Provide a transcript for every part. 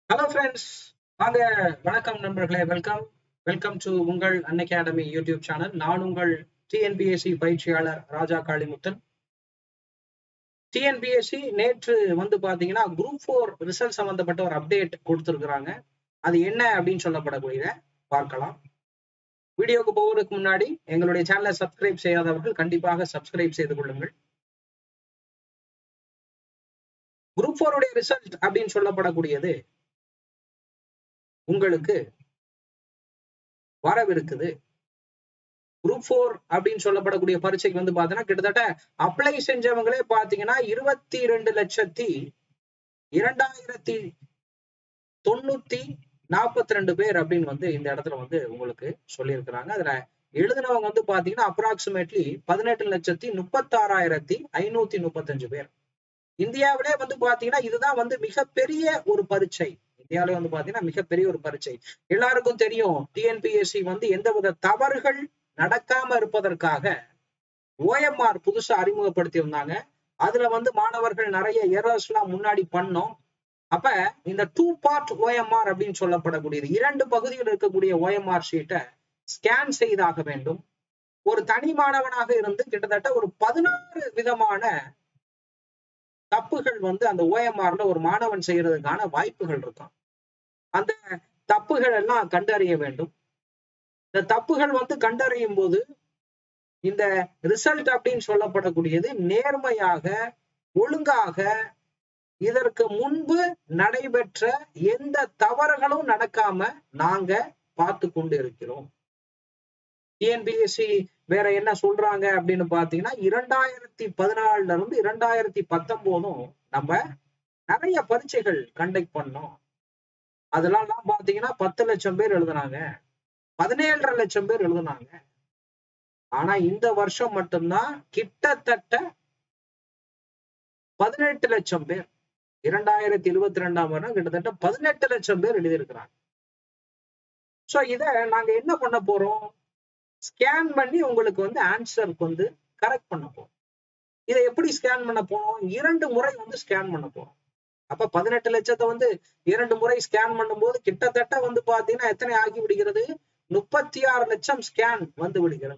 hello friends வாங்க வணக்கம் நண்பர்களே வெல்கம் வெல்கம் டு உங்கள் அன் அகாடமி யூடியூப் சேனல் நான் உங்கள் டிஎன்பிஎஸ்சி பயிற்சியாளர் ராஜா காளிமுத்தன் டிஎன்பிஎஸ்சி நேற்று வந்து பாத்தீங்கன்னா குரூப் ஃபோர் ரிசல்ட் சம்பந்தப்பட்ட ஒரு அப்டேட் கொடுத்துருக்குறாங்க அது என்ன அப்படின்னு சொல்லப்படக்கூடிய பார்க்கலாம் வீடியோக்கு போவதற்கு முன்னாடி எங்களுடைய சேனலை சப்ஸ்கிரைப் செய்யாதவர்கள் கண்டிப்பாக சப்ஸ்கிரைப் செய்து கொள்ளுங்கள் குரூப் ஃபோருடைய ரிசல்ட் அப்படின்னு சொல்லப்படக்கூடியது உங்களுக்கு வரவிருக்குது குரூப் ஃபோர் அப்படின்னு சொல்லப்படக்கூடிய பரீட்சைக்கு வந்து பாத்தீங்கன்னா கிட்டத்தட்ட அப்ளை செஞ்சவங்களே பாத்தீங்கன்னா இருபத்தி ரெண்டு லட்சத்தி இரண்டாயிரத்தி தொண்ணூத்தி நாற்பத்தி ரெண்டு பேர் அப்படின்னு வந்து இந்த இடத்துல வந்து உங்களுக்கு சொல்லியிருக்கிறாங்க அதுல எழுதினவங்க வந்து பாத்தீங்கன்னா அப்ராக்சிமேட்லி பதினெட்டு லட்சத்தி முப்பத்தாறாயிரத்தி ஐநூத்தி முப்பத்தஞ்சு பேர் இந்தியாவிலே வந்து பாத்தீங்கன்னா இதுதான் வந்து மிகப்பெரிய ஒரு பரீட்சை இந்தியாவிலே வந்து பாத்தீங்கன்னா மிகப்பெரிய ஒரு பரீட்சை எல்லாருக்கும் தெரியும் டிஎன்பிஎஸ்சி வந்து எந்தவித தவறுகள் நடக்காம இருப்பதற்காக ஓஎம்ஆர் புதுசா அறிமுகப்படுத்தி இருந்தாங்க அதுல வந்து மாணவர்கள் நிறைய எரர்ஸ் எல்லாம் முன்னாடி பண்ணோம் அப்ப இந்த டூ பார்ட் ஓஎம்ஆர் அப்படின்னு சொல்லப்படக்கூடியது இரண்டு பகுதியில் இருக்கக்கூடிய ஓஎம்ஆர் ஷீட்டை ஸ்கேன் செய்தாக வேண்டும் ஒரு தனி மாணவனாக இருந்து கிட்டத்தட்ட ஒரு பதினாறு விதமான தப்புகள் வந்து அந்த ஓஎம்ஆர்ல ஒரு மாணவன் செய்யறதுக்கான வாய்ப்புகள் இருக்கும் அந்த தப்புகள் எல்லாம் கண்டறிய வேண்டும் இந்த தப்புகள் வந்து கண்டறியும் போது இந்த ரிசல்ட் அப்படின்னு சொல்லப்படக்கூடியது நேர்மையாக ஒழுங்காக இதற்கு முன்பு நடைபெற்ற எந்த தவறுகளும் நடக்காம நாங்க பார்த்து கொண்டு இருக்கிறோம் டிஎன்பிஎஸ்சி வேற என்ன சொல்றாங்க அப்படின்னு பாத்தீங்கன்னா இரண்டாயிரத்தி பதினாலுல இருந்து இரண்டாயிரத்தி பத்தொன்பதும் நம்ம நிறைய பரீட்சைகள் கண்டக்ட் பண்ணோம் அதெல்லாம் பாத்தீங்கன்னா பத்து லட்சம் பேர் எழுதுனாங்க பதினேழரை லட்சம் பேர் எழுதுனாங்க ஆனா இந்த வருஷம் மட்டும்தான் கிட்டத்தட்ட பதினெட்டு லட்சம் பேர் இரண்டாயிரத்தி இருபத்தி ரெண்டாம் வருடம் கிட்டத்தட்ட பதினெட்டு லட்சம் பேர் எழுதியிருக்கிறாங்க சோ இத நாங்க என்ன பண்ண போறோம் ஸ்கேன் பண்ணி உங்களுக்கு வந்து ஆன்சருக்கு வந்து கரெக்ட் பண்ண போறோம் இதை எப்படி ஸ்கேன் பண்ண போறோம் இரண்டு முறை வந்து ஸ்கேன் பண்ண போறோம் அப்ப பதினெட்டு லட்சத்தை வந்து இரண்டு முறை ஸ்கேன் பண்ணும்போது கிட்டத்தட்ட வந்து பாத்தீங்கன்னா எத்தனை ஆகி விடுகிறது முப்பத்தி ஆறு லட்சம் ஸ்கேன் வந்து விடுகிறது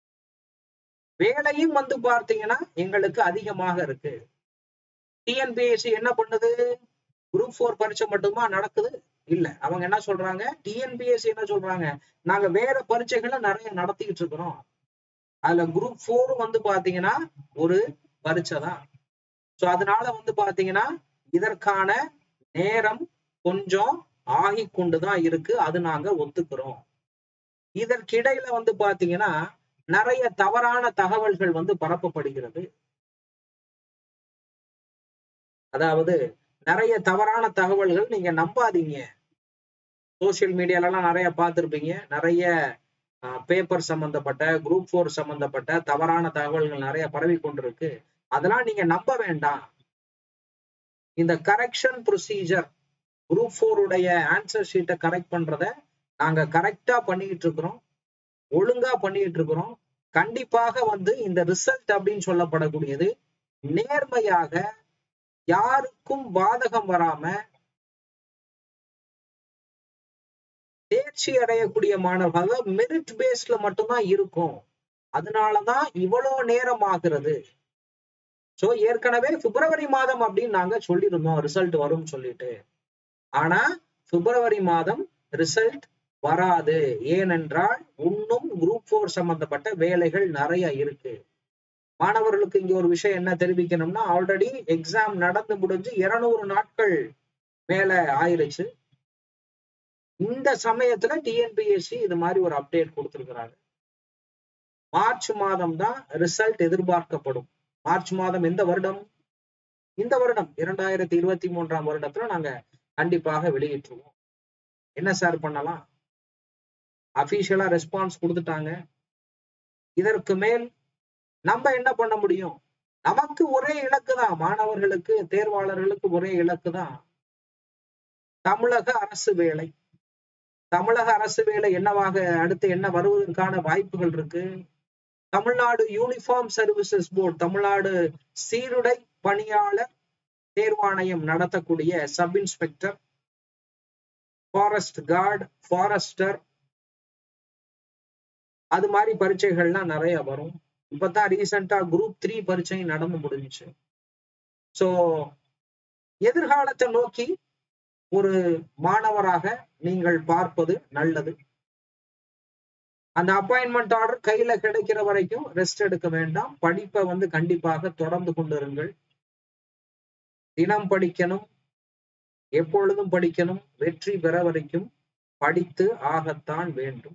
வேலையும் வந்து பார்த்தீங்கன்னா எங்களுக்கு அதிகமாக இருக்கு டிஎன்பிஎஸ்சி என்ன பண்ணுது குரூப் ஃபோர் பரீட்சை மட்டுமா நடக்குது இல்ல அவங்க என்ன சொல்றாங்க டிஎன்பிஎஸ்சி என்ன சொல்றாங்க நாங்க வேற பரீட்சைகளை நிறைய நடத்திக்கிட்டு இருக்கிறோம் அதுல குரூப் ஃபோரும் வந்து பாத்தீங்கன்னா ஒரு பரீட்சை தான் சோ அதனால வந்து பாத்தீங்கன்னா இதற்கான நேரம் கொஞ்சம் ஆகி கொண்டுதான் இருக்கு அது நாங்க ஒத்துக்கிறோம் இதற்கிடையில வந்து பாத்தீங்கன்னா நிறைய தவறான தகவல்கள் வந்து பரப்பப்படுகிறது அதாவது நிறைய தவறான தகவல்கள் நீங்க நம்பாதீங்க சோசியல் மீடியாலலாம் நிறைய பார்த்துருப்பீங்க நிறைய பேப்பர் சம்பந்தப்பட்ட குரூப் ஃபோர் சம்பந்தப்பட்ட தவறான தகவல்கள் நிறைய பரவி கொண்டிருக்கு அதெல்லாம் நீங்க நம்ப வேண்டாம் இந்த கரெக்ஷன் ப்ரொசீஜர் குரூப் ஃபோருடைய ஆன்சர் ஷீட்டை கரெக்ட் பண்றத நாங்க கரெக்டா பண்ணிக்கிட்டு இருக்கிறோம் ஒழுங்கா பண்ணிட்டு இருக்கிறோம் கண்டிப்பாக வந்து இந்த ரிசல்ட் அப்படின்னு சொல்லப்படக்கூடியது நேர்மையாக யாருக்கும் பாதகம் வராம தேர்ச்சி அடையக்கூடிய மாணவர்கள் மெரிட் பேஸ்ல மட்டும்தான் இருக்கும் அதனாலதான் இவ்வளவு நேரம் ஆகிறது சோ ஏற்கனவே பிப்ரவரி மாதம் அப்படின்னு நாங்க சொல்லியிருந்தோம் ரிசல்ட் வரும்னு சொல்லிட்டு ஆனா பிப்ரவரி மாதம் ரிசல்ட் வராது ஏனென்றால் இன்னும் குரூப் ஃபோர் சம்பந்தப்பட்ட வேலைகள் நிறைய இருக்கு மாணவர்களுக்கு இங்க ஒரு விஷயம் என்ன தெரிவிக்கணும்னா ஆல்ரெடி எக்ஸாம் நடந்து முடிஞ்சு இருநூறு நாட்கள் மேல ஆயிருச்சு இந்த சமயத்துல டிஎன்பிஎஸ்சி இது மாதிரி ஒரு அப்டேட் கொடுத்திருக்கிறாங்க மார்ச் மாதம் தான் ரிசல்ட் எதிர்பார்க்கப்படும் மார்ச் மாதம் எந்த வருடம் இந்த வருடம் இரண்டாயிரத்தி இருபத்தி மூன்றாம் வருடத்துல நாங்க கண்டிப்பாக வெளியிட்டுருவோம் என்ன சார் பண்ணலாம் அபிஷியலா ரெஸ்பான்ஸ் கொடுத்துட்டாங்க இதற்கு மேல் நம்ம என்ன பண்ண முடியும் நமக்கு ஒரே இலக்கு தான் மாணவர்களுக்கு தேர்வாளர்களுக்கு ஒரே இலக்கு தான் தமிழக அரசு வேலை தமிழக அரசு வேலை என்னவாக அடுத்து என்ன வருவதற்கான வாய்ப்புகள் இருக்கு Tamil Nadu uniform services board Tamil Nadu சீருடை பணியாளர் தேர்வாணையம் நடத்தக்கூடிய sub inspector forest guard forester அது மாதிரி பரீட்சைகள்லாம் நிறைய வரும் இப்பதான் ரீசெண்டா குரூப் த்ரீ பரீட்சை நடந்து முடிஞ்சுச்சு சோ எதிர்காலத்தை நோக்கி ஒரு மாணவராக நீங்கள் பார்ப்பது நல்லது அந்த அப்பாயின்மெண்ட் ஆர்டர் கையில கிடைக்கிற வரைக்கும் ரெஸ்ட் எடுக்க வேண்டாம் படிப்பை வந்து கண்டிப்பாக தொடர்ந்து கொண்டிருங்கள் தினம் படிக்கணும் எப்பொழுதும் படிக்கணும் வெற்றி பெற வரைக்கும் படித்து ஆகத்தான் வேண்டும்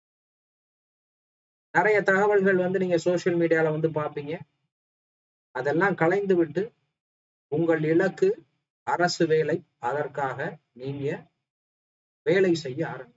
நிறைய தகவல்கள் வந்து நீங்க சோசியல் மீடியால வந்து பார்ப்பீங்க அதெல்லாம் கலைந்து விட்டு உங்கள் இலக்கு அரசு வேலை அதற்காக நீங்க வேலை செய்ய ஆரம்பி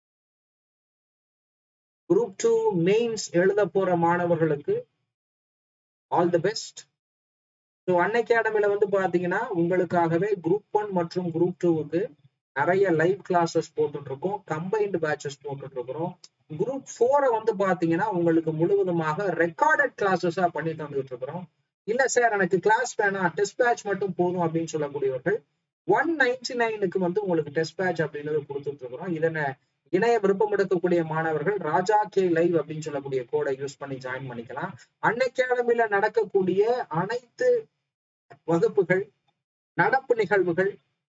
குரூப் டூ மெயின்ஸ் எழுத போற மாணவர்களுக்கு ஆல் தி பெஸ்ட் ஸோ அன் அகாடமில வந்து பாத்தீங்கன்னா உங்களுக்காகவே குரூப் ஒன் மற்றும் குரூப் டூவுக்கு நிறைய லைவ் கிளாஸஸ் போட்டுட்டு இருக்கோம் கம்பைன்டு பேட்சஸ் போட்டுட்டு இருக்கிறோம் குரூப் ஃபோரை வந்து பாத்தீங்கன்னா உங்களுக்கு முழுவதுமாக ரெக்கார்டட் கிளாஸஸா பண்ணி தந்துட்டு இருக்கிறோம் இல்ல சார் எனக்கு கிளாஸ் வேணாம் டெஸ்ட் பேட்ச் மட்டும் போதும் அப்படின்னு சொல்லக்கூடியவர்கள் ஒன் நைன்டி நைனுக்கு வந்து உங்களுக்கு டெஸ்ட் பேட்ச் அப்படின்றது கொடுத்துட்டு இருக்கிறோம் இதனை இணைய விருப்பம் எடுக்கக்கூடிய மாணவர்கள் ராஜா கே லைவ் அப்படின்னு சொல்லக்கூடிய கோடை யூஸ் பண்ணி ஜாயின் பண்ணிக்கலாம் அன் அகாடமில நடக்கக்கூடிய அனைத்து வகுப்புகள் நடப்பு நிகழ்வுகள்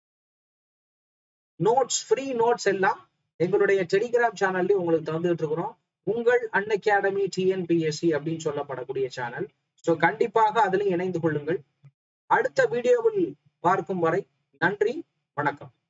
நோட்ஸ் ஃப்ரீ நோட்ஸ் எல்லாம் எங்களுடைய டெலிகிராம் சேனல்ல உங்களுக்கு தந்துட்டு இருக்கிறோம் உங்கள் அன் அகாடமி டிஎன்பிஎஸ்சி அப்படின்னு சொல்லப்படக்கூடிய சேனல் ஸோ கண்டிப்பாக அதில் இணைந்து கொள்ளுங்கள் அடுத்த வீடியோவில் பார்க்கும் வரை நன்றி வணக்கம்